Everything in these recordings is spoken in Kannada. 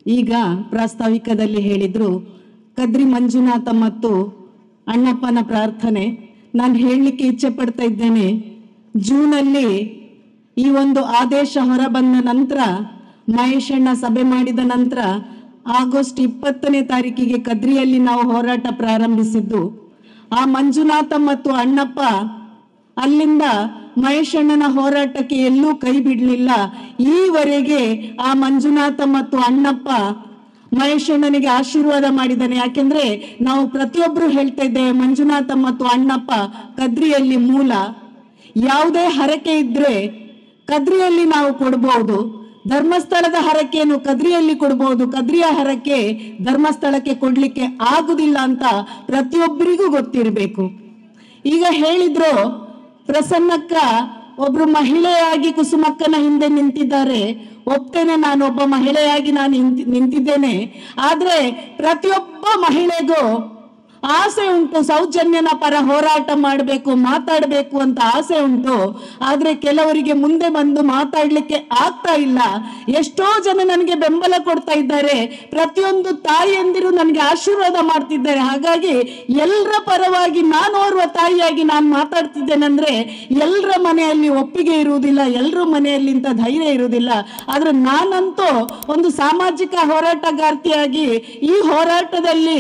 ಈಗ ಪ್ರಾಸ್ತಾವಿಕದಲ್ಲಿ ಹೇಳಿದ್ರು ಕದ್ರಿ ಮಂಜುನಾಥ ಮತ್ತು ಅಣ್ಣಪ್ಪನ ಪ್ರಾರ್ಥನೆ ನಾನು ಹೇಳಲಿಕ್ಕೆ ಇಚ್ಛೆ ಪಡ್ತಾ ಇದ್ದೇನೆ ಜೂನಲ್ಲಿ ಈ ಒಂದು ಆದೇಶ ಹೊರಬಂದ ನಂತರ ಮಹೇಶಣ್ಣ ಸಭೆ ಮಾಡಿದ ನಂತರ ಆಗಸ್ಟ್ ಇಪ್ಪತ್ತನೇ ತಾರೀಕಿಗೆ ಕದ್ರಿಯಲ್ಲಿ ನಾವು ಹೋರಾಟ ಪ್ರಾರಂಭಿಸಿದ್ದು ಆ ಮಂಜುನಾಥ ಮತ್ತು ಅಣ್ಣಪ್ಪ ಅಲ್ಲಿಂದ ಮಹೇಶಣ್ಣನ ಹೋರಾಟಕ್ಕೆ ಎಲ್ಲೂ ಕೈ ಬಿಡಲಿಲ್ಲ ಈವರೆಗೆ ಆ ಮಂಜುನಾಥ ಮತ್ತು ಅಣ್ಣಪ್ಪ ಮಹೇಶಣ್ಣನಿಗೆ ಆಶೀರ್ವಾದ ಮಾಡಿದ್ದಾನೆ ಯಾಕೆಂದ್ರೆ ನಾವು ಪ್ರತಿಯೊಬ್ರು ಹೇಳ್ತಾ ಇದ್ದೇವೆ ಮಂಜುನಾಥ ಮತ್ತು ಅಣ್ಣಪ್ಪ ಕದ್ರಿಯಲ್ಲಿ ಮೂಲ ಯಾವುದೇ ಹರಕೆ ಇದ್ರೆ ಕದ್ರಿಯಲ್ಲಿ ನಾವು ಕೊಡ್ಬೋದು ಧರ್ಮಸ್ಥಳದ ಹರಕೆಯನ್ನು ಕದ್ರಿಯಲ್ಲಿ ಕೊಡ್ಬೋದು ಕದ್ರಿಯ ಹರಕೆ ಧರ್ಮಸ್ಥಳಕ್ಕೆ ಕೊಡ್ಲಿಕ್ಕೆ ಆಗುದಿಲ್ಲ ಅಂತ ಪ್ರತಿಯೊಬ್ಬರಿಗೂ ಗೊತ್ತಿರಬೇಕು ಈಗ ಹೇಳಿದ್ರು ಪ್ರಸನ್ನಕ್ಕ ಒಬ್ರು ಮಹಿಳೆಯಾಗಿ ಕುಸುಮಕ್ಕನ ಹಿಂದೆ ನಿಂತಿದ್ದಾರೆ ಒಪ್ತೇನೆ ನಾನು ಒಬ್ಬ ಮಹಿಳೆಯಾಗಿ ನಾನು ನಿಂತಿ- ನಿಂತಿದ್ದೇನೆ ಆದ್ರೆ ಪ್ರತಿಯೊಬ್ಬ ಮಹಿಳೆಗೂ ಆಸೆ ಉಂಟು ಸೌಜನ್ಯನ ಪರ ಹೋರಾಟ ಮಾಡಬೇಕು ಮಾತಾಡಬೇಕು ಅಂತ ಆಸೆ ಉಂಟು ಆದ್ರೆ ಕೆಲವರಿಗೆ ಮುಂದೆ ಬಂದು ಮಾತಾಡ್ಲಿಕ್ಕೆ ಆಗ್ತಾ ಇಲ್ಲ ಎಷ್ಟೋ ಜನ ನನಗೆ ಬೆಂಬಲ ಕೊಡ್ತಾ ಇದ್ದಾರೆ ಪ್ರತಿಯೊಂದು ತಾಯಿಯಂದಿರು ನನಗೆ ಆಶೀರ್ವಾದ ಮಾಡ್ತಿದ್ದಾರೆ ಹಾಗಾಗಿ ಎಲ್ಲರ ಪರವಾಗಿ ನಾನು ಓರ್ವ ತಾಯಿಯಾಗಿ ನಾನು ಮಾತಾಡ್ತಿದ್ದೇನೆಂದ್ರೆ ಎಲ್ಲರ ಮನೆಯಲ್ಲಿ ಒಪ್ಪಿಗೆ ಇರುವುದಿಲ್ಲ ಎಲ್ಲರ ಮನೆಯಲ್ಲಿ ಇಂಥ ಧೈರ್ಯ ಇರುವುದಿಲ್ಲ ಆದ್ರೆ ನಾನಂತೂ ಒಂದು ಸಾಮಾಜಿಕ ಹೋರಾಟಗಾರ್ತಿಯಾಗಿ ಈ ಹೋರಾಟದಲ್ಲಿ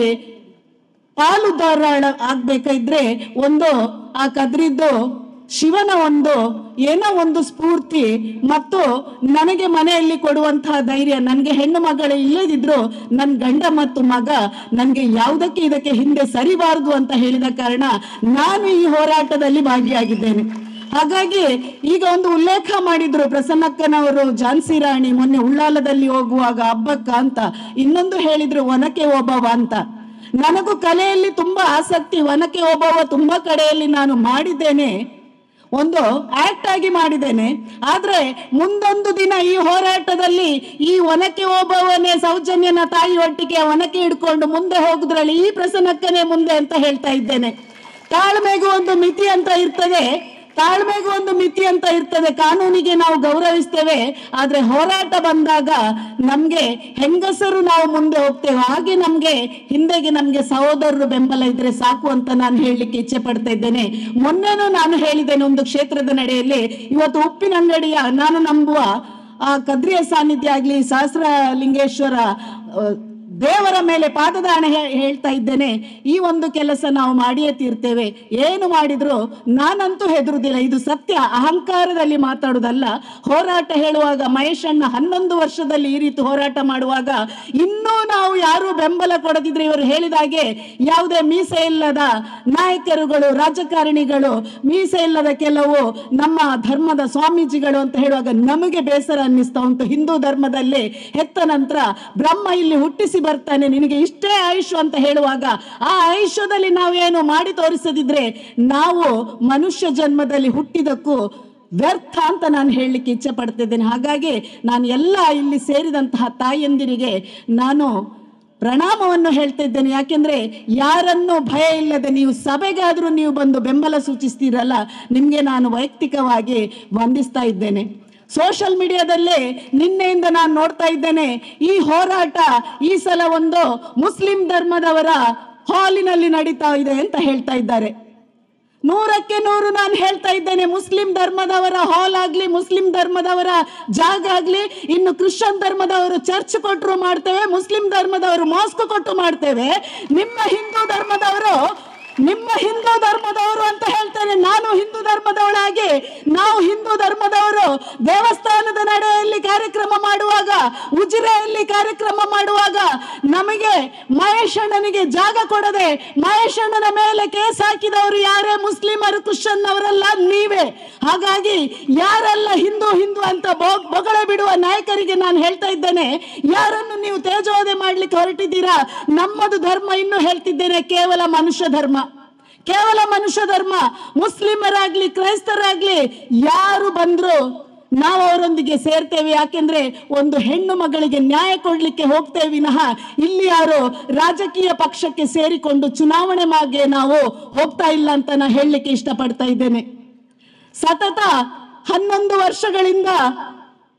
ಪಾಲುದಾರ ಆಗ್ಬೇಕಾದ್ರೆ ಒಂದು ಆ ಕದ್ರಿದ್ದು ಶಿವನ ಒಂದು ಏನೋ ಒಂದು ಸ್ಫೂರ್ತಿ ಮತ್ತು ನನಗೆ ಮನೆಯಲ್ಲಿ ಕೊಡುವಂತಹ ಧೈರ್ಯ ನನಗೆ ಹೆಣ್ಣು ಮಗಳು ಇಲ್ಲದಿದ್ರು ನನ್ನ ಗಂಡ ಮತ್ತು ಮಗ ನನಗೆ ಯಾವುದಕ್ಕೆ ಇದಕ್ಕೆ ಹಿಂದೆ ಸರಿಬಾರದು ಅಂತ ಹೇಳಿದ ಕಾರಣ ನಾನು ಈ ಹೋರಾಟದಲ್ಲಿ ಭಾಗಿಯಾಗಿದ್ದೇನೆ ಹಾಗಾಗಿ ಈಗ ಒಂದು ಉಲ್ಲೇಖ ಮಾಡಿದ್ರು ಪ್ರಸನ್ನಕ್ಕನವರು ಝಾನ್ಸಿ ರಾಣಿ ಮೊನ್ನೆ ಉಳ್ಳಾಲದಲ್ಲಿ ಹೋಗುವಾಗ ಹಬ್ಬಕ್ಕ ಅಂತ ಇನ್ನೊಂದು ಹೇಳಿದ್ರು ಒನಕೆ ಓಬವ್ವ ಅಂತ ನನಗೂ ಕಲೆಯಲ್ಲಿ ತುಂಬಾ ಆಸಕ್ತಿ ವನಕೆ ಓಬವ್ವ ತುಂಬಾ ಕಡೆಯಲ್ಲಿ ನಾನು ಮಾಡಿದ್ದೇನೆ ಒಂದು ಆಕ್ಟ್ ಆಗಿ ಮಾಡಿದ್ದೇನೆ ಆದ್ರೆ ಮುಂದೊಂದು ದಿನ ಈ ಹೋರಾಟದಲ್ಲಿ ಈ ಒನಕೆ ಓಬವ್ವನೇ ಸೌಜನ್ಯನ ತಾಯಿ ಒಟ್ಟಿಗೆ ಒನಕೆ ಹಿಡ್ಕೊಂಡು ಮುಂದೆ ಹೋಗುದ್ರಲ್ಲಿ ಈ ಪ್ರಸನ್ನಕ್ಕನೇ ಮುಂದೆ ಅಂತ ಹೇಳ್ತಾ ಇದ್ದೇನೆ ತಾಳ್ಮೆಗೂ ಒಂದು ಮಿತಿ ಅಂತ ಇರ್ತದೆ ತಾಳ್ಮೆಗೂ ಒಂದು ಮಿತಿ ಅಂತ ಇರ್ತದೆ ಕಾನೂನಿಗೆ ನಾವು ಗೌರವಿಸ್ತೇವೆ ಆದ್ರೆ ಹೋರಾಟ ಬಂದಾಗ ನಮ್ಗೆ ಹೆಂಗಸರು ನಾವು ಮುಂದೆ ಹೋಗ್ತೇವೆ ಹಾಗೆ ನಮ್ಗೆ ಹಿಂದೆಗೆ ನಮ್ಗೆ ಸಹೋದರರು ಬೆಂಬಲ ಇದ್ರೆ ಸಾಕು ಅಂತ ನಾನು ಹೇಳಲಿಕ್ಕೆ ಇಚ್ಛೆ ಪಡ್ತಾ ಇದ್ದೇನೆ ಮೊನ್ನೆನೂ ನಾನು ಹೇಳಿದ್ದೇನೆ ಒಂದು ಕ್ಷೇತ್ರದ ನಡೆಯಲ್ಲಿ ಇವತ್ತು ಉಪ್ಪಿನಂಗಡಿಯ ನಾನು ನಂಬುವ ಆ ಕದ್ರಿಯ ಸಾನ್ನಿಧ್ಯ ಆಗ್ಲಿ ಸಹಸ್ರಲಿಂಗೇಶ್ವರ ಆ, ದೇವರ ಮೇಲೆ ಪಾದದಾಣೆ ಹೇ- ಹೇಳ್ತಾ ಇದ್ದೇನೆ ಈ ಒಂದು ಕೆಲಸ ನಾವು ಮಾಡಿಯೇ ತೀರ್ತೇವೆ ಏನು ಮಾಡಿದ್ರು ನಾನಂತೂ ಹೆದರುದಿಲ್ಲ ಇದು ಸತ್ಯ ಅಹಂಕಾರದಲ್ಲಿ ಮಾತಾಡುವುದಲ್ಲ ಹೋರಾಟ ಹೇಳುವಾಗ ಮಹೇಶಣ್ಣ ಹನ್ನೊಂದು ವರ್ಷದಲ್ಲಿ ಈ ರೀತಿ ಹೋರಾಟ ಮಾಡುವಾಗ ಇನ್ನೂ ನಾವು ಯಾರು ಬೆಂಬಲ ಕೊಡದಿದ್ರೆ ಇವರು ಹೇಳಿದ ಹಾಗೆ ಯಾವುದೇ ಮೀಸೆ ಇಲ್ಲದ ನಾಯಕರುಗಳು ರಾಜಕಾರಣಿಗಳು ಮೀಸೆ ಇಲ್ಲದ ಕೆಲವು ನಮ್ಮ ಧರ್ಮದ ಸ್ವಾಮೀಜಿಗಳು ಅಂತ ಹೇಳುವಾಗ ನಮಗೆ ಬೇಸರ ಅನ್ನಿಸ್ತಾ ಉಂಟು ಹಿಂದೂ ಧರ್ಮದಲ್ಲಿ ಹೆತ್ತ ನಂತರ ಬ್ರಹ್ಮ ಇಲ್ಲಿ ಹುಟ್ಟಿಸಿ ಬರ್ತಾನೆ ನಿನಗೆ ಇಷ್ಟೇ ಆಯುಷ್ ಅಂತ ಹೇಳುವಾಗ ಆ ಆಯುಷ್ಯದಲ್ಲಿ ನಾವೇನು ಮಾಡಿ ತೋರಿಸದಿದ್ರೆ ನಾವು ಮನುಷ್ಯ ಜನ್ಮದಲ್ಲಿ ಹುಟ್ಟಿದಕ್ಕೂ ವ್ಯರ್ಥ ಅಂತ ನಾನು ಹೇಳಲಿಕ್ಕೆ ಇಚ್ಛೆ ಪಡ್ತಿದ್ದೇನೆ ಹಾಗಾಗಿ ನಾನು ಎಲ್ಲ ಇಲ್ಲಿ ಸೇರಿದಂತಹ ತಾಯಂದಿರಿಗೆ ನಾನು ಪ್ರಣಾಮವನ್ನು ಹೇಳ್ತಾ ಇದ್ದೇನೆ ಯಾಕೆಂದ್ರೆ ಯಾರನ್ನು ಭಯ ಇಲ್ಲದೆ ನೀವು ಸಭೆಗಾದ್ರೂ ನೀವು ಬಂದು ಬೆಂಬಲ ಸೂಚಿಸ್ತೀರಲ್ಲ ನಿಮಗೆ ನಾನು ವೈಯಕ್ತಿಕವಾಗಿ ವಂದಿಸ್ತಾ ಇದ್ದೇನೆ ಸೋಷಿಯಲ್ ಮೀಡಿಯಾದಲ್ಲೇ ನಿನ್ನೆಯಿಂದ ನಾನು ನೋಡ್ತಾ ಇದ್ದೇನೆ ಈ ಹೋರಾಟ ಈ ಸಲ ಒಂದು ಮುಸ್ಲಿಂ ಧರ್ಮದವರ ಹಾಲಿನಲ್ಲಿ ನಡೀತಾ ಇದೆ ಅಂತ ಹೇಳ್ತಾ ಇದ್ದಾರೆ ನೂರಕ್ಕೆ ನೂರು ನಾನು ಹೇಳ್ತಾ ಇದ್ದೇನೆ ಮುಸ್ಲಿಂ ಧರ್ಮದವರ ಹಾಲ್ ಆಗ್ಲಿ ಮುಸ್ಲಿಂ ಧರ್ಮದವರ ಜಾಗ ಆಗ್ಲಿ ಇನ್ನು ಕ್ರಿಶ್ಚಿಯನ್ ಧರ್ಮದವರು ಚರ್ಚ್ ಕೊಟ್ಟರು ಮಾಡ್ತೇವೆ ಮುಸ್ಲಿಂ ಧರ್ಮದವರು ಮಾಸ್ಕ್ ಕೊಟ್ಟು ಮಾಡ್ತೇವೆ ನಿಮ್ಮ ಹಿಂದೂ ಧರ್ಮದವರು ನಿಮ್ಮ ಹಿಂದೂ ಧರ್ಮದವರು ಅಂತ ಹೇಳ್ತೇನೆ ನಾನು ಹಿಂದೂ ಧರ್ಮದವಳಾಗಿ ನಾವು ಹಿಂದೂ ಧರ್ಮದವರು ದೇವಸ್ಥಾನದ ನಡೆಯಲ್ಲಿ ಕಾರ್ಯಕ್ರಮ ಮಾಡುವಾಗ ಉಜಿರೆಯಲ್ಲಿ ಕಾರ್ಯಕ್ರಮ ಮಾಡುವಾಗ ನಮಗೆ ಮಹೇಶಣ್ಣನಿಗೆ ಜಾಗ ಕೊಡದೆ ಮಹೇಶಣ್ಣನ ಮೇಲೆ ಕೇಸ್ ಹಾಕಿದವರು ಯಾರೇ ಮುಸ್ಲಿಮರು ಕ್ರಿಶ್ಚಿಯನ್ ಅವರಲ್ಲ ನೀವೇ ಹಾಗಾಗಿ ಯಾರೆಲ್ಲ ಹಿಂದೂ ಹಿಂದೂ ಅಂತ ಬೊ- ಬೊಗಳೆ ಬಿಡುವ ನಾಯಕರಿಗೆ ನಾನು ಹೇಳ್ತಾ ಇದ್ದೇನೆ ಯಾರನ್ನು ನೀವು ತೇಜೋವಧೆ ಮಾಡ್ಲಿಕ್ಕೆ ಹೊರಟಿದ್ದೀರಾ ನಮ್ಮದು ಧರ್ಮ ಇನ್ನು ಹೇಳ್ತಿದ್ದೇನೆ ಕೇವಲ ಮನುಷ್ಯ ಧರ್ಮ ಕೇವಲ ಮನುಷ್ಯ ಧರ್ಮ ಮುಸ್ಲಿಮರಾಗ್ಲಿ ಕ್ರೈಸ್ತರಾಗ್ಲಿ ಯಾರು ಬಂದ್ರು ನಾವು ಅವರೊಂದಿಗೆ ಸೇರ್ತೇವೆ ಯಾಕೆಂದ್ರೆ ಒಂದು ಹೆಣ್ಣು ಮಗಳಿಗೆ ನ್ಯಾಯ ಕೊಡ್ಲಿಕ್ಕೆ ಹೋಗ್ತೇವೆ ವಿನಃ ಇಲ್ಲಿ ಯಾರು ರಾಜಕೀಯ ಪಕ್ಷಕ್ಕೆ ಸೇರಿಕೊಂಡು ಚುನಾವಣೆ ಮಾಗೆ ನಾವು ಹೋಗ್ತಾ ಇಲ್ಲ ಅಂತ ನಾನು ಹೇಳಲಿಕ್ಕೆ ಇಷ್ಟಪಡ್ತಾ ಇದ್ದೇನೆ ಸತತ ಹನ್ನೊಂದು ವರ್ಷಗಳಿಂದ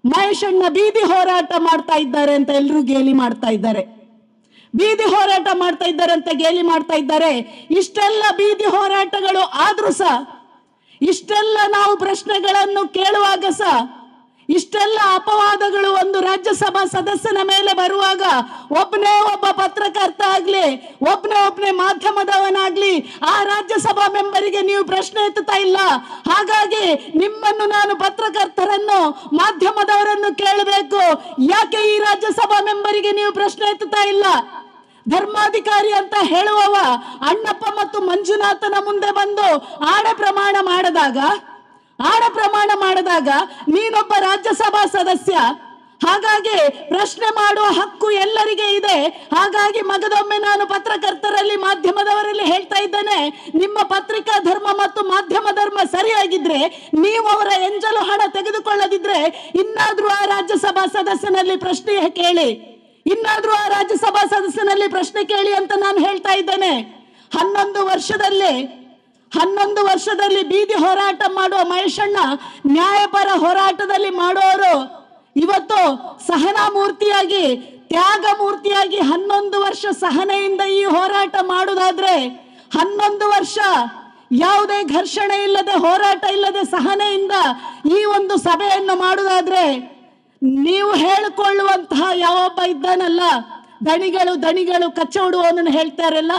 ಮಹೇಶಣ್ಣ ಬೀದಿ ಹೋರಾಟ ಮಾಡ್ತಾ ಇದ್ದಾರೆ ಅಂತ ಎಲ್ಲರೂ ಗೇಲಿ ಮಾಡ್ತಾ ಇದ್ದಾರೆ ಬೀದಿ ಹೋರಾಟ ಮಾಡ್ತಾ ಇದ್ದಾರೆ ಅಂತ ಗೇಲಿ ಮಾಡ್ತಾ ಇದ್ದಾರೆ ಇಷ್ಟೆಲ್ಲ ಬೀದಿ ಹೋರಾಟಗಳು ಆದ್ರೂ ಸಹ ಇಷ್ಟೆಲ್ಲ ನಾವು ಪ್ರಶ್ನೆಗಳನ್ನು ಕೇಳುವಾಗ ಸಹ ಇಷ್ಟೆಲ್ಲ ಅಪವಾದಗಳು ಒಂದು ರಾಜ್ಯಸಭಾ ಸದಸ್ಯನ ಮೇಲೆ ಬರುವಾಗ ಒಬ್ಬನೇ ಒಬ್ಬ ಪತ್ರಕರ್ತ ಆಗ್ಲಿ ಒಬ್ಬನೇ ಒಬ್ಬನೇ ಮಾಧ್ಯಮದವನಾಗ್ಲಿ ಆ ರಾಜ್ಯಸಭಾ ಮೆಂಬರಿಗೆ ನೀವು ಪ್ರಶ್ನೆ ಎತ್ತುತ್ತಾ ಇಲ್ಲ ಹಾಗಾಗಿ ನಿಮ್ಮನ್ನು ನಾನು ಪತ್ರಕರ್ತರನ್ನು ಮಾಧ್ಯಮದವರನ್ನು ಕೇಳಬೇಕು ಯಾಕೆ ಈ ರಾಜ್ಯಸಭಾ ಮೆಂಬರಿಗೆ ನೀವು ಪ್ರಶ್ನೆ ಎತ್ತುತ್ತಾ ಇಲ್ಲ ಧರ್ಮಾಧಿಕಾರಿ ಅಂತ ಹೇಳುವವ ಅಣ್ಣಪ್ಪ ಮತ್ತು ಮಂಜುನಾಥನ ಮುಂದೆ ಬಂದು ಆಡ ಪ್ರಮಾಣ ಮಾಡದಾಗ ಆಡ ಪ್ರಮಾಣ ಮಾಡಿದಾಗ ನೀನೊಬ್ಬ ರಾಜ್ಯಸಭಾ ಸದಸ್ಯ ಹಾಗಾಗಿ ಪ್ರಶ್ನೆ ಮಾಡುವ ಹಕ್ಕು ಎಲ್ಲರಿಗೆ ಇದೆ ಹಾಗಾಗಿ ಮಗದೊಮ್ಮೆ ನಾನು ಪತ್ರಕರ್ತರಲ್ಲಿ ಮಾಧ್ಯಮದವರಲ್ಲಿ ಹೇಳ್ತಾ ಇದ್ದೇನೆ ನಿಮ್ಮ ಪತ್ರಿಕಾ ಧರ್ಮ ಮತ್ತು ಮಾಧ್ಯಮ ಧರ್ಮ ಸರಿಯಾಗಿದ್ರೆ ನೀವು ಅವರ ಎಂಜಲು ಹಣ ತೆಗೆದುಕೊಳ್ಳದಿದ್ರೆ ಇನ್ನಾದ್ರೂ ಆ ರಾಜ್ಯಸಭಾ ಸದಸ್ಯನಲ್ಲಿ ಪ್ರಶ್ನೆ ಕೇಳಿ ಇನ್ನಾದ್ರೂ ಆ ರಾಜ್ಯಸಭಾ ಸದಸ್ಯನಲ್ಲಿ ಪ್ರಶ್ನೆ ಕೇಳಿ ಅಂತ ನಾನು ಹೇಳ್ತಾ ಇದ್ದೇನೆ ಹನ್ನೊಂದು ವರ್ಷದಲ್ಲಿ ಹನ್ನೊಂದು ವರ್ಷದಲ್ಲಿ ಬೀದಿ ಹೋರಾಟ ಮಾಡುವ ಮಹೇಶಣ್ಣ ನ್ಯಾಯಪರ ಹೋರಾಟದಲ್ಲಿ ಮಾಡೋರು ಇವತ್ತು ಸಹನಾ ಮೂರ್ತಿಯಾಗಿ ತ್ಯಾಗ ಮೂರ್ತಿಯಾಗಿ ಹನ್ನೊಂದು ವರ್ಷ ಸಹನೆಯಿಂದ ಈ ಹೋರಾಟ ಮಾಡುವುದಾದ್ರೆ ಹನ್ನೊಂದು ವರ್ಷ ಯಾವುದೇ ಘರ್ಷಣೆ ಇಲ್ಲದೆ ಹೋರಾಟ ಇಲ್ಲದೆ ಸಹನೆಯಿಂದ ಈ ಒಂದು ಸಭೆಯನ್ನು ಮಾಡುವುದಾದ್ರೆ ನೀವು ಹೇಳಿಕೊಳ್ಳುವಂತಹ ಯಾವೊಬ್ಬ ಇದ್ದಾನಲ್ಲ ದಣಿಗಳು ದಣಿಗಳು ಕಚ್ಚೋಡುವವನನ್ನು ಹೇಳ್ತಾರಲ್ಲ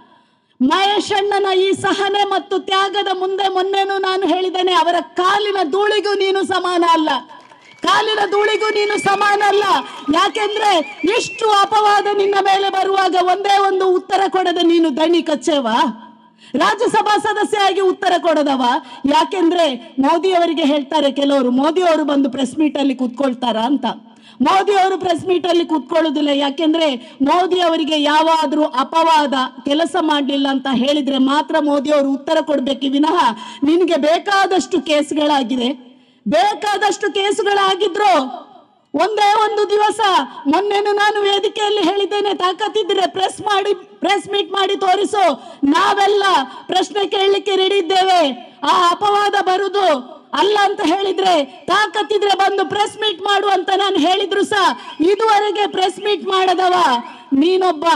ಮಹೇಶಣ್ಣನ ಈ ಸಹನೆ ಮತ್ತು ತ್ಯಾಗದ ಮುಂದೆ ಮೊನ್ನೆನೂ ನಾನು ಹೇಳಿದ್ದೇನೆ ಅವರ ಕಾಲಿನ ಧೂಳಿಗೂ ನೀನು ಸಮಾನ ಅಲ್ಲ ಕಾಲಿನ ಧೂಳಿಗೂ ನೀನು ಸಮಾನ ಅಲ್ಲ ಯಾಕೆಂದ್ರೆ ಇಷ್ಟು ಅಪವಾದ ನಿನ್ನ ಮೇಲೆ ಬರುವಾಗ ಒಂದೇ ಒಂದು ಉತ್ತರ ಕೊಡದೆ ನೀನು ದಣಿ ಕಚ್ಚೇವಾ ರಾಜ್ಯಸಭಾ ಸದಸ್ಯ ಆಗಿ ಉತ್ತರ ಕೊಡದವ ಯಾಕೆಂದ್ರೆ ಮೋದಿ ಅವರಿಗೆ ಹೇಳ್ತಾರೆ ಕೆಲವರು ಮೋದಿ ಅವರು ಬಂದು ಪ್ರೆಸ್ ಮೀಟ್ ಅಲ್ಲಿ ಕೂತ್ಕೊಳ್ತಾರ ಅಂತ ಮೋದಿ ಅವರು ಪ್ರೆಸ್ ಮೀಟ್ ಅಲ್ಲಿ ಕೂತ್ಕೊಳ್ಳೋದಿಲ್ಲ ಯಾಕೆಂದ್ರೆ ಮೋದಿ ಅವರಿಗೆ ಯಾವಾದ್ರೂ ಅಪವಾದ ಕೆಲಸ ಮಾಡಲಿಲ್ಲ ಅಂತ ಹೇಳಿದ್ರೆ ಮಾತ್ರ ಮೋದಿ ಅವರು ಉತ್ತರ ಕೊಡ್ಬೇಕು ವಿನಃ ನಿನಗೆ ಬೇಕಾದಷ್ಟು ಕೇಸ್ಗಳಾಗಿದೆ ಬೇಕಾದಷ್ಟು ಕೇಸುಗಳಾಗಿದ್ರು ಒಂದೇ ಒಂದು ದಿವಸ ಮೊನ್ನೆನು ನಾನು ವೇದಿಕೆಯಲ್ಲಿ ಹೇಳಿದ್ದೇನೆ ತಾಕತ್ತಿದ್ರೆ ಪ್ರೆಸ್ ಮಾಡಿ ಪ್ರೆಸ್ ಮೀಟ್ ಮಾಡಿ ತೋರಿಸು ನಾವೆಲ್ಲ ಪ್ರಶ್ನೆ ಕೇಳಲಿಕ್ಕೆ ರೆಡಿ ಇದ್ದೇವೆ ಆ ಅಪವಾದ ಬರುದು ಅಲ್ಲ ಅಂತ ಹೇಳಿದ್ರೆ ತಾಕತ್ತಿದ್ರೆ ಬಂದು ಪ್ರೆಸ್ ಮೀಟ್ ಮಾಡು ಅಂತ ನಾನು ಹೇಳಿದ್ರು ಸಹ ಇದುವರೆಗೆ ಪ್ರೆಸ್ ಮೀಟ್ ಮಾಡದವ ನೀನೊಬ್ಬ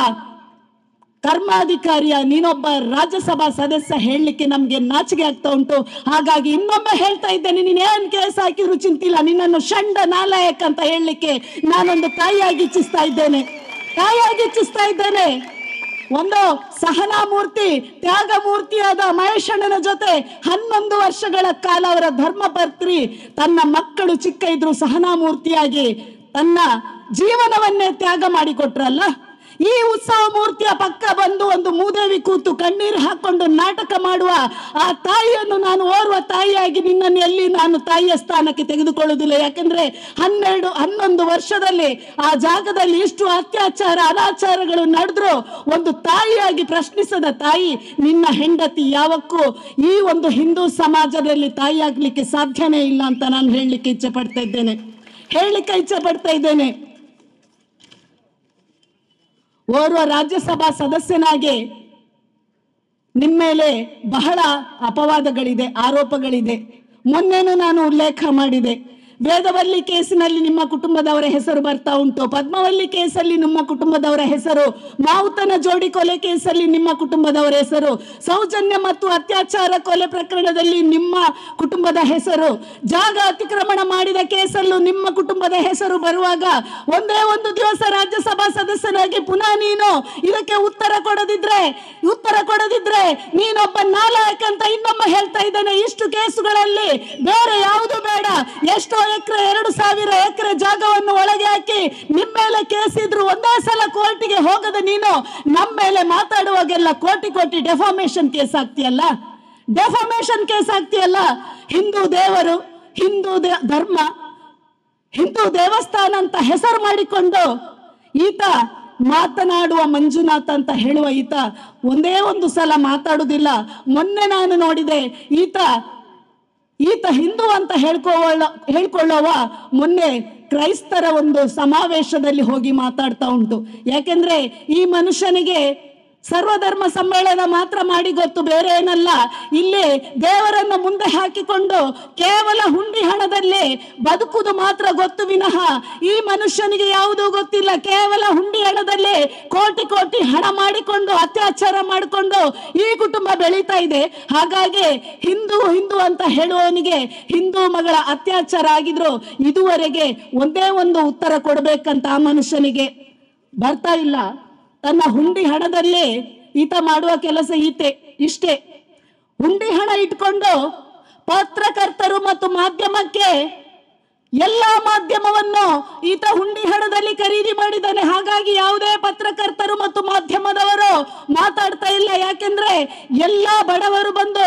ಕರ್ಮಾಧಿಕಾರಿಯ ನೀನೊಬ್ಬ ರಾಜ್ಯಸಭಾ ಸದಸ್ಯ ಹೇಳಲಿಕ್ಕೆ ನಮ್ಗೆ ನಾಚಿಕೆ ಆಗ್ತಾ ಉಂಟು ಹಾಗಾಗಿ ಇನ್ನೊಮ್ಮೆ ಹೇಳ್ತಾ ಇದ್ದೇನೆ ನೀನ್ ಏನ್ ಕೇಸ್ ಹಾಕಿದ್ರು ಚಿಂತಿಲ್ಲ ನಿನ್ನನ್ನು ಷಂಡ ನಾಲಾಯಕ್ ಅಂತ ಹೇಳಲಿಕ್ಕೆ ನಾನೊಂದು ತಾಯಿಯಾಗಿ ಇಚ್ಛಿಸ್ತಾ ಇದ್ದೇನೆ ತಾಯಿಯಾಗಿ ಇಚ್ಛಿಸ್ತಾ ಇದ್ದೇನೆ ಒಂದು ಸಹನಾ ಮೂರ್ತಿ ತ್ಯಾಗ ಮೂರ್ತಿಯಾದ ಮಹೇಶಣ್ಣನ ಜೊತೆ ಹನ್ನೊಂದು ವರ್ಷಗಳ ಕಾಲ ಅವರ ಧರ್ಮಪತ್ರಿ ತನ್ನ ಮಕ್ಕಳು ಚಿಕ್ಕ ಇದ್ರು ಸಹನಾ ಮೂರ್ತಿಯಾಗಿ ತನ್ನ ಜೀವನವನ್ನೇ ತ್ಯಾಗ ಮಾಡಿಕೊಟ್ರಲ್ಲ ಈ ಉತ್ಸವ ಮೂರ್ತಿಯ ಪಕ್ಕ ಬಂದು ಒಂದು ಮೂದೇವಿ ಕೂತು ಕಣ್ಣೀರು ಹಾಕೊಂಡು ನಾಟಕ ಮಾಡುವ ಆ ತಾಯಿಯನ್ನು ನಾನು ಓರ್ವ ತಾಯಿಯಾಗಿ ನಿನ್ನನ್ನು ಎಲ್ಲಿ ನಾನು ತಾಯಿಯ ಸ್ಥಾನಕ್ಕೆ ತೆಗೆದುಕೊಳ್ಳುವುದಿಲ್ಲ ಯಾಕಂದ್ರೆ ಹನ್ನೆರಡು ಹನ್ನೊಂದು ವರ್ಷದಲ್ಲಿ ಆ ಜಾಗದಲ್ಲಿ ಇಷ್ಟು ಅತ್ಯಾಚಾರ ಅನಾಚಾರಗಳು ನಡೆದ್ರು ಒಂದು ತಾಯಿಯಾಗಿ ಪ್ರಶ್ನಿಸದ ತಾಯಿ ನಿನ್ನ ಹೆಂಡತಿ ಯಾವಕ್ಕೂ ಈ ಒಂದು ಹಿಂದೂ ಸಮಾಜದಲ್ಲಿ ತಾಯಿ ಆಗ್ಲಿಕ್ಕೆ ಸಾಧ್ಯನೇ ಇಲ್ಲ ಅಂತ ನಾನು ಹೇಳಲಿಕ್ಕೆ ಇಚ್ಛೆ ಪಡ್ತಾ ಇದ್ದೇನೆ ಹೇಳಲಿಕ್ಕೆ ಇಚ್ಛೆ ಪಡ್ತಾ ಇದ್ದೇನೆ ಓರ್ವ ರಾಜ್ಯಸಭಾ ಸದಸ್ಯನಾಗಿ ನಿಮ್ಮ ಮೇಲೆ ಬಹಳ ಅಪವಾದಗಳಿದೆ ಆರೋಪಗಳಿದೆ ಮೊನ್ನೆನೂ ನಾನು ಉಲ್ಲೇಖ ಮಾಡಿದೆ ವೇದವಲ್ಲಿ ಕೇಸಿನಲ್ಲಿ ನಿಮ್ಮ ಕುಟುಂಬದವರ ಹೆಸರು ಬರ್ತಾ ಉಂಟು ಪದ್ಮವಲ್ಲಿ ಕೇಸಲ್ಲಿ ನಿಮ್ಮ ಕುಟುಂಬದವರ ಹೆಸರು ಮಾವುತನ ಜೋಡಿ ಕೊಲೆ ಕೇಸಲ್ಲಿ ನಿಮ್ಮ ಕುಟುಂಬದವರ ಹೆಸರು ಸೌಜನ್ಯ ಮತ್ತು ಅತ್ಯಾಚಾರ ಕೊಲೆ ಪ್ರಕರಣದಲ್ಲಿ ನಿಮ್ಮ ಕುಟುಂಬದ ಹೆಸರು ಜಾಗ ಅತಿಕ್ರಮಣ ಮಾಡಿದ ಕೇಸಲ್ಲೂ ನಿಮ್ಮ ಕುಟುಂಬದ ಹೆಸರು ಬರುವಾಗ ಒಂದೇ ಒಂದು ದಿವಸ ರಾಜ್ಯಸಭಾ ಸದಸ್ಯನಾಗಿ ಪುನಃ ನೀನು ಇದಕ್ಕೆ ಉತ್ತರ ಕೊಡದಿದ್ರೆ ಉತ್ತರ ಕೊಡದಿದ್ರೆ ನೀನೊಬ್ಬ ನಾಲಾಯಕ್ ಅಂತ ಇನ್ನೊಮ್ಮೆ ಹೇಳ್ತಾ ಇದ್ದಾನೆ ಇಷ್ಟು ಕೇಸುಗಳಲ್ಲಿ ಬೇರೆ ಯಾವುದು ಬೇಡ ಎಷ್ಟೋ ಎಕರೆ ಎರಡು ಸಾವಿರ ಎಕರೆ ಜಾಗವನ್ನು ಒಳಗೆ ಹಾಕಿ ನಿಮ್ಮ ಮೇಲೆ ಕೇಸ್ ಇದ್ರು ಒಂದೇ ಸಲ ಕೋರ್ಟಿಗೆ ಹೋಗದ ನೀನು ನಮ್ಮ ಮೇಲೆ ಮಾತಾಡುವಾಗೆಲ್ಲ ಕೋಟಿ ಕೋಟಿ ಡೆಫಾಮೇಶನ್ ಕೇಸ್ ಆಗ್ತೀಯಲ್ಲ ಡೆಫಾಮೇಶನ್ ಕೇಸ್ ಆಗ್ತೀಯಲ್ಲ ಹಿಂದೂ ದೇವರು ಹಿಂದೂ ದೇ- ಧರ್ಮ ಹಿಂದೂ ದೇವಸ್ಥಾನ ಅಂತ ಹೆಸರು ಮಾಡಿಕೊಂಡು ಈತ ಮಾತನಾಡುವ ಮಂಜುನಾಥ ಅಂತ ಹೇಳುವ ಈತ ಒಂದೇ ಒಂದು ಸಲ ಮಾತಾಡುವುದಿಲ್ಲ ಮೊನ್ನೆ ನಾನು ನೋಡಿದೆ ಈತ ಈತ ಹಿಂದೂ ಅಂತ ಹೇಳ್ಕೊಳ್ಳ ಹೇಳ್ಕೊಳ್ಳೋವ ಮೊನ್ನೆ ಕ್ರೈಸ್ತರ ಒಂದು ಸಮಾವೇಶದಲ್ಲಿ ಹೋಗಿ ಮಾತಾಡ್ತಾ ಉಂಟು ಯಾಕೆಂದ್ರೆ ಈ ಮನುಷ್ಯನಿಗೆ ಸರ್ವಧರ್ಮ ಸಮ್ಮೇಳನ ಮಾತ್ರ ಮಾಡಿ ಗೊತ್ತು ಬೇರೆ ಏನಲ್ಲ ಇಲ್ಲಿ ದೇವರನ್ನ ಮುಂದೆ ಹಾಕಿಕೊಂಡು ಕೇವಲ ಹುಂಡಿ ಹಣದಲ್ಲಿ ಬದುಕುವುದು ಮಾತ್ರ ಗೊತ್ತು ವಿನಃ ಈ ಮನುಷ್ಯನಿಗೆ ಯಾವುದೂ ಗೊತ್ತಿಲ್ಲ ಕೇವಲ ಹುಂಡಿ ಹಣದಲ್ಲಿ ಕೋಟಿ ಕೋಟಿ ಹಣ ಮಾಡಿಕೊಂಡು ಅತ್ಯಾಚಾರ ಮಾಡಿಕೊಂಡು ಈ ಕುಟುಂಬ ಬೆಳೀತಾ ಇದೆ ಹಾಗಾಗಿ ಹಿಂದೂ ಹಿಂದೂ ಅಂತ ಹೇಳುವವನಿಗೆ ಹಿಂದೂ ಮಗಳ ಅತ್ಯಾಚಾರ ಆಗಿದ್ರು ಇದುವರೆಗೆ ಒಂದೇ ಒಂದು ಉತ್ತರ ಕೊಡ್ಬೇಕಂತ ಆ ಮನುಷ್ಯನಿಗೆ ಬರ್ತಾ ಇಲ್ಲ ತನ್ನ ಹುಂಡಿ ಹಣದಲ್ಲಿ ಈತ ಮಾಡುವ ಕೆಲಸ ಈತೆ ಇಷ್ಟೇ ಹುಂಡಿ ಹಣ ಇಟ್ಕೊಂಡು ಪತ್ರಕರ್ತರು ಮತ್ತು ಮಾಧ್ಯಮಕ್ಕೆ ಎಲ್ಲಾ ಮಾಧ್ಯಮವನ್ನು ಈತ ಹುಂಡಿ ಹಣದಲ್ಲಿ ಖರೀದಿ ಮಾಡಿದ್ದಾನೆ ಹಾಗಾಗಿ ಯಾವುದೇ ಪತ್ರಕರ್ತರು ಮತ್ತು ಮಾಧ್ಯಮದವರು ಮಾತಾಡ್ತಾ ಇಲ್ಲ ಯಾಕೆಂದ್ರೆ ಎಲ್ಲಾ ಬಡವರು ಬಂದು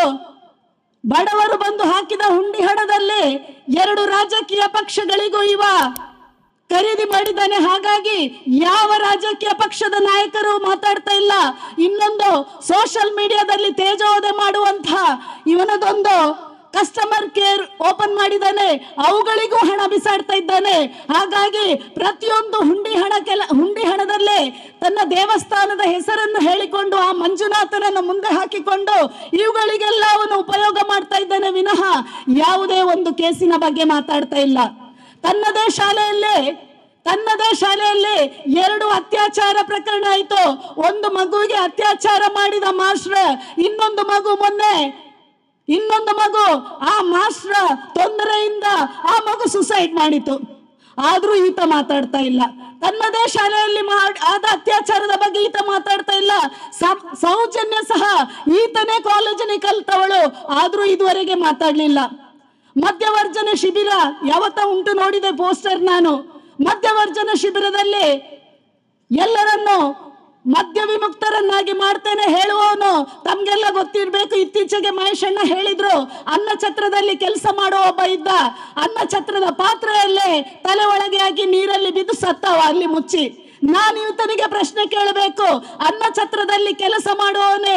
ಬಡವರು ಬಂದು ಹಾಕಿದ ಹುಂಡಿ ಹಣದಲ್ಲಿ ಎರಡು ರಾಜಕೀಯ ಪಕ್ಷಗಳಿಗೂ ಇವ ಖರೀದಿ ಮಾಡಿದ್ದಾನೆ ಹಾಗಾಗಿ ಯಾವ ರಾಜಕೀಯ ಪಕ್ಷದ ನಾಯಕರು ಮಾತಾಡ್ತಾ ಇಲ್ಲ ಇನ್ನೊಂದು ಸೋಷಿಯಲ್ ಮೀಡಿಯಾದಲ್ಲಿ ತೇಜೋವಧೆ ಮಾಡುವಂತ ಇವನದೊಂದು ಕಸ್ಟಮರ್ ಕೇರ್ ಓಪನ್ ಮಾಡಿದ್ದಾನೆ ಅವುಗಳಿಗೂ ಹಣ ಬಿಸಾಡ್ತಾ ಇದ್ದಾನೆ ಹಾಗಾಗಿ ಪ್ರತಿಯೊಂದು ಹುಂಡಿ ಹಣ ಕೆಲ ಹುಂಡಿ ಹಣದಲ್ಲೇ ತನ್ನ ದೇವಸ್ಥಾನದ ಹೆಸರನ್ನು ಹೇಳಿಕೊಂಡು ಆ ಮಂಜುನಾಥನನ್ನು ಮುಂದೆ ಹಾಕಿಕೊಂಡು ಇವುಗಳಿಗೆಲ್ಲ ಅವನು ಉಪಯೋಗ ಮಾಡ್ತಾ ಇದ್ದಾನೆ ವಿನಃ ಯಾವುದೇ ಒಂದು ಕೇಸಿನ ಬಗ್ಗೆ ಮಾತಾಡ್ತಾ ಇಲ್ಲ ತನ್ನದೇ ಶಾಲೆಯಲ್ಲೇ ತನ್ನದೇ ಶಾಲೆಯಲ್ಲಿ ಎರಡು ಅತ್ಯಾಚಾರ ಪ್ರಕರಣ ಆಯಿತು ಒಂದು ಮಗುವಿಗೆ ಅತ್ಯಾಚಾರ ಮಾಡಿದ ಮಾಸ್ಟರ್ ಇನ್ನೊಂದು ಮಗು ಮೊನ್ನೆ ಇನ್ನೊಂದು ಮಗು ಆ ಮಾಸ್ಟರ್ ತೊಂದರೆಯಿಂದ ಆ ಮಗು ಸುಸೈಡ್ ಮಾಡಿತು ಆದ್ರೂ ಈತ ಮಾತಾಡ್ತಾ ಇಲ್ಲ ತನ್ನದೇ ಶಾಲೆಯಲ್ಲಿ ಮಾಡ್- ಆದ ಅತ್ಯಾಚಾರದ ಬಗ್ಗೆ ಈತ ಮಾತಾಡ್ತಾ ಇಲ್ಲ ಸಂ- ಸೌಜನ್ಯ ಸಹ ಈತನೇ ಕಾಲೇಜಿನ ಕಲ್ತವಳು ಆದ್ರೂ ಇದುವರೆಗೆ ಮಾತಾಡ್ಲಿಲ್ಲ ಮಧ್ಯವರ್ಜನ ಶಿಬಿರ ಯಾವತ್ತ ಉಂಟು ನೋಡಿದೆ ಪೋಸ್ಟರ್ ನಾನು ಮಧ್ಯವರ್ಜನ ಶಿಬಿರದಲ್ಲಿ ಎಲ್ಲರನ್ನು ಮದ್ಯ ವಿಮುಕ್ತರನ್ನಾಗಿ ಮಾಡ್ತೇನೆ ಹೇಳುವವನು ತಮ್ಗೆಲ್ಲ ಗೊತ್ತಿರ್ಬೇಕು ಇತ್ತೀಚೆಗೆ ಮಹೇಶಣ್ಣ ಹೇಳಿದ್ರು ಅನ್ನ ಛತ್ರದಲ್ಲಿ ಕೆಲಸ ಮಾಡುವ ಒಬ್ಬ ಇದ್ದ ಅನ್ನ ಛತ್ರದ ಪಾತ್ರೆಯಲ್ಲೇ ತಲೆ ಒಳಗೆ ಹಾಕಿ ನೀರಲ್ಲಿ ಬಿದ್ದು ಸತ್ತವ ಅಲ್ಲಿ ಮುಚ್ಚಿ ನಾನು ಇವತನಿಗೆ ಪ್ರಶ್ನೆ ಕೇಳಬೇಕು ಅನ್ನ ಛತ್ರದಲ್ಲಿ ಕೆಲಸ ಮಾಡುವವನೇ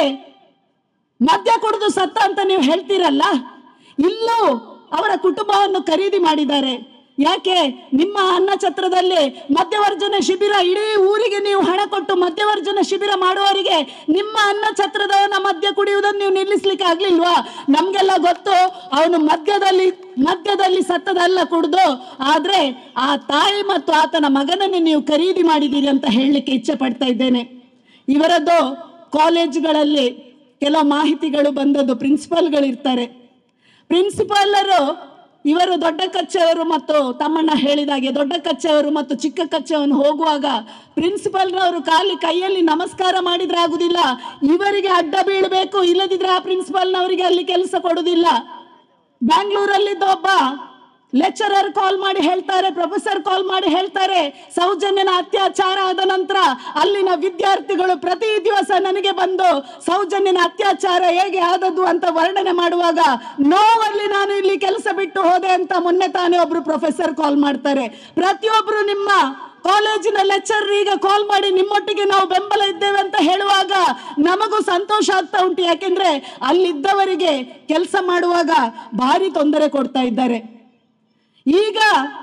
ಮದ್ಯ ಕುಡಿದು ಸತ್ತ ಅಂತ ನೀವು ಹೇಳ್ತೀರಲ್ಲ ಇಲ್ಲೂ ಅವರ ಕುಟುಂಬವನ್ನು ಖರೀದಿ ಮಾಡಿದ್ದಾರೆ ಯಾಕೆ ನಿಮ್ಮ ಅನ್ನ ಛತ್ರದಲ್ಲಿ ಮಧ್ಯವರ್ಜನ ಶಿಬಿರ ಇಡೀ ಊರಿಗೆ ನೀವು ಹಣ ಕೊಟ್ಟು ಮಧ್ಯವರ್ಜನ ಶಿಬಿರ ಮಾಡುವವರಿಗೆ ನಿಮ್ಮ ಅನ್ನ ಛತ್ರದವನ ಮದ್ಯ ಕುಡಿಯುವುದನ್ನು ನೀವು ನಿಲ್ಲಿಸ್ಲಿಕ್ಕೆ ಆಗ್ಲಿಲ್ವಾ ನಮ್ಗೆಲ್ಲ ಗೊತ್ತು ಅವನು ಮದ್ಯದಲ್ಲಿ ಮದ್ಯದಲ್ಲಿ ಸತ್ತದಲ್ಲ ಕುಡ್ದು ಆದ್ರೆ ಆ ತಾಯಿ ಮತ್ತು ಆತನ ಮಗನನ್ನು ನೀವು ಖರೀದಿ ಮಾಡಿದ್ದೀರಿ ಅಂತ ಹೇಳಲಿಕ್ಕೆ ಇಚ್ಛೆ ಪಡ್ತಾ ಇದ್ದೇನೆ ಇವರದ್ದು ಕಾಲೇಜುಗಳಲ್ಲಿ ಕೆಲವು ಮಾಹಿತಿಗಳು ಬಂದದ್ದು ಪ್ರಿನ್ಸಿಪಾಲ್ಗಳು ಇರ್ತಾರೆ ಪ್ರಿನ್ಸಿಪಾಲರು ಇವರು ದೊಡ್ಡ ಕಚ್ಚೆಯವರು ಮತ್ತು ತಮ್ಮಣ್ಣ ಹೇಳಿದಾಗೆ ದೊಡ್ಡ ಕಚ್ಚೆಯವರು ಮತ್ತು ಚಿಕ್ಕ ಕಚ್ಚೆಯವನು ಹೋಗುವಾಗ ಪ್ರಿನ್ಸಿಪಾಲ್ರವರು ಕಾಲಿ ಕೈಯಲ್ಲಿ ನಮಸ್ಕಾರ ಮಾಡಿದ್ರೆ ಆಗುದಿಲ್ಲ ಇವರಿಗೆ ಅಡ್ಡ ಬೀಳಬೇಕು ಇಲ್ಲದಿದ್ರೆ ಆ ಪ್ರಿನ್ಸಿಪಾಲ್ನವರಿಗೆ ಅಲ್ಲಿ ಕೆಲಸ ಕೊಡುದಿಲ್ಲ ಬ್ಯಾಂಗ್ಳೂರಲ್ಲಿದ್ದ ಒಬ್ಬ ಲೆಕ್ಚರರ್ ಕಾಲ್ ಮಾಡಿ ಹೇಳ್ತಾರೆ ಪ್ರೊಫೆಸರ್ ಕಾಲ್ ಮಾಡಿ ಹೇಳ್ತಾರೆ ಸೌಜನ್ಯನ ಅತ್ಯಾಚಾರ ಆದ ನಂತರ ಅಲ್ಲಿನ ವಿದ್ಯಾರ್ಥಿಗಳು ಪ್ರತಿ ದಿವಸ ನನಗೆ ಬಂದು ಸೌಜನ್ಯನ ಅತ್ಯಾಚಾರ ಹೇಗೆ ಆದದ್ದು ಅಂತ ವರ್ಣನೆ ಮಾಡುವಾಗ ನೋವಲ್ಲಿ ನಾನು ಇಲ್ಲಿ ಕೆಲಸ ಬಿಟ್ಟು ಹೋದೆ ಅಂತ ಮೊನ್ನೆ ತಾನೇ ಒಬ್ರು ಪ್ರೊಫೆಸರ್ ಕಾಲ್ ಮಾಡ್ತಾರೆ ಪ್ರತಿಯೊಬ್ರು ನಿಮ್ಮ ಕಾಲೇಜಿನ ಲೆಕ್ಚರ್ ಈಗ ಕಾಲ್ ಮಾಡಿ ನಿಮ್ಮೊಟ್ಟಿಗೆ ನಾವು ಬೆಂಬಲ ಇದ್ದೇವೆ ಅಂತ ಹೇಳುವಾಗ ನಮಗೂ ಸಂತೋಷ ಆಗ್ತಾ ಉಂಟು ಯಾಕೆಂದ್ರೆ ಅಲ್ಲಿದ್ದವರಿಗೆ ಕೆಲಸ ಮಾಡುವಾಗ ಭಾರಿ ತೊಂದರೆ ಕೊಡ್ತಾ ಇದ್ದಾರೆ ಈಗ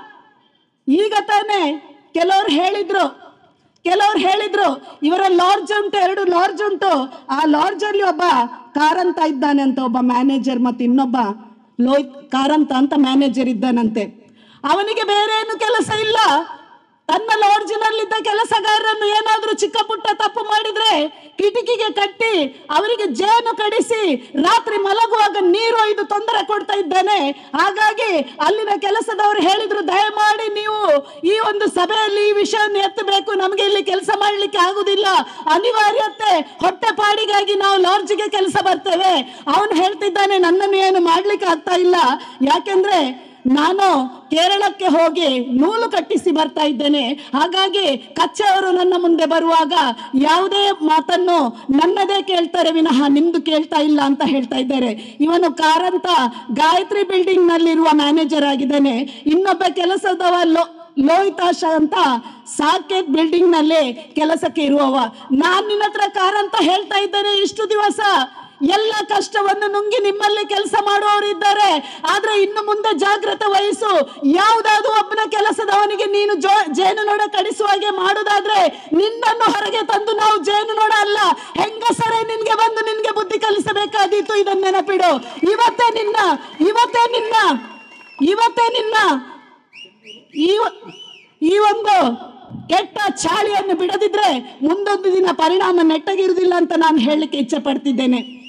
ಈಗ ತಾನೇ ಕೆಲವ್ರು ಹೇಳಿದ್ರು ಕೆಲವ್ರು ಹೇಳಿದ್ರು ಇವರ ಲಾಡ್ಜ್ ಉಂಟು ಎರಡು ಲಾಡ್ಜ್ ಉಂಟು ಆ ಲಾಡ್ಜ್ ಅಲ್ಲಿ ಒಬ್ಬ ಕಾರಂತ ಇದ್ದಾನೆ ಅಂತ ಒಬ್ಬ ಮ್ಯಾನೇಜರ್ ಮತ್ತು ಇನ್ನೊಬ್ಬ ಲೋಹಿತ್ ಕಾರಂತ ಅಂತ ಮ್ಯಾನೇಜರ್ ಇದ್ದಾನಂತೆ ಅವನಿಗೆ ಬೇರೆ ಏನು ಕೆಲಸ ಇಲ್ಲ ತನ್ನ ಲಾಡ್ಜಿನಲ್ಲಿದ್ದ ಕೆಲಸಗಾರರನ್ನು ಏನಾದ್ರೂ ಚಿಕ್ಕ ಪುಟ್ಟ ತಪ್ಪು ಮಾಡಿದ್ರೆ ಕಿಟಕಿಗೆ ಕಟ್ಟಿ ಅವರಿಗೆ ಜೇನು ಕಡಿಸಿ ರಾತ್ರಿ ಮಲಗುವಾಗ ನೀರು ಒಯ್ದು ತೊಂದರೆ ಕೊಡ್ತಾ ಇದ್ದಾನೆ ಹಾಗಾಗಿ ಅಲ್ಲಿನ ಕೆಲಸದವರು ಹೇಳಿದ್ರು ದಯಮಾಡಿ ನೀವು ಈ ಒಂದು ಸಭೆಯಲ್ಲಿ ಈ ವಿಷಯವನ್ನು ಎತ್ತಬೇಕು ನಮಗೆ ಇಲ್ಲಿ ಕೆಲಸ ಮಾಡ್ಲಿಕ್ಕೆ ಆಗುದಿಲ್ಲ ಅನಿವಾರ್ಯತೆ ಹೊಟ್ಟೆ ಪಾಡಿಗಾಗಿ ನಾವು ಲಾಡ್ಜಿಗೆ ಕೆಲಸ ಬರ್ತೇವೆ ಅವನು ಹೇಳ್ತಿದ್ದಾನೆ ನನ್ನನ್ನು ಏನು ಮಾಡ್ಲಿಕ್ಕೆ ಆಗ್ತಾ ಇಲ್ಲ ಯಾಕೆಂದ್ರೆ ನಾನು ಕೇರಳಕ್ಕೆ ಹೋಗಿ ನೂಲು ಕಟ್ಟಿಸಿ ಬರ್ತಾ ಇದ್ದೇನೆ ಹಾಗಾಗಿ ಕಚ್ಚೆಯವರು ನನ್ನ ಮುಂದೆ ಬರುವಾಗ ಯಾವುದೇ ಮಾತನ್ನು ನನ್ನದೇ ಕೇಳ್ತಾರೆ ವಿನಃ ನಿಮ್ದು ಕೇಳ್ತಾ ಇಲ್ಲ ಅಂತ ಹೇಳ್ತಾ ಇದ್ದಾರೆ ಇವನು ಕಾರಂತ ಗಾಯತ್ರಿ ಬಿಲ್ಡಿಂಗ್ ನಲ್ಲಿರುವ ಮ್ಯಾನೇಜರ್ ಆಗಿದ್ದಾನೆ ಇನ್ನೊಬ್ಬ ಕೆಲಸದವ ಲೋ ಲೋಹಿತಾಶ ಅಂತ ಸಾಕೇತ್ ಬಿಲ್ಡಿಂಗ್ ನಲ್ಲಿ ಕೆಲಸಕ್ಕೆ ಇರುವವ ನಾನ್ ನಿನ್ನ ಹತ್ರ ಕಾರಂತ ಹೇಳ್ತಾ ಇದ್ದೇನೆ ಇಷ್ಟು ದಿವಸ ಎಲ್ಲ ಕಷ್ಟವನ್ನು ನುಂಗಿ ನಿಮ್ಮಲ್ಲಿ ಕೆಲಸ ಮಾಡುವವರಿದ್ದಾರೆ ಆದ್ರೆ ಇನ್ನು ಮುಂದೆ ಜಾಗ್ರತೆ ವಹಿಸು ಯಾವುದಾದ್ರು ಒಬ್ಬನ ಕೆಲಸದವನಿಗೆ ನೀನು ಜೋ ಜೇನು ನೋಡ ಕಡಿಸುವ ಹಾಗೆ ಮಾಡುದಾದ್ರೆ ನಿನ್ನನ್ನು ಹೊರಗೆ ತಂದು ನಾವು ಜೇನು ನೋಡ ಅಲ್ಲ ಹೆಂಗಸರೇ ನಿನ್ಗೆ ಬಂದು ನಿನ್ಗೆ ಬುದ್ಧಿ ಕಲಿಸಬೇಕಾದೀತು ಇದನ್ನ ನೆನಪಿಡು ಇವತ್ತೇ ನಿನ್ನ ಇವತ್ತೇ ನಿನ್ನ ಇವತ್ತೇ ನಿನ್ನ ಈ ಒ- ಈ ಒಂದು ಕೆಟ್ಟ ಚಾಳಿಯನ್ನು ಬಿಡದಿದ್ರೆ ಮುಂದೊಂದು ದಿನ ಪರಿಣಾಮ ನೆಟ್ಟಗಿರುವುದಿಲ್ಲ ಅಂತ ನಾನು ಹೇಳಲಿಕ್ಕೆ ಇಚ್ಛೆ ಪಡ್ತಿದ್ದೇನೆ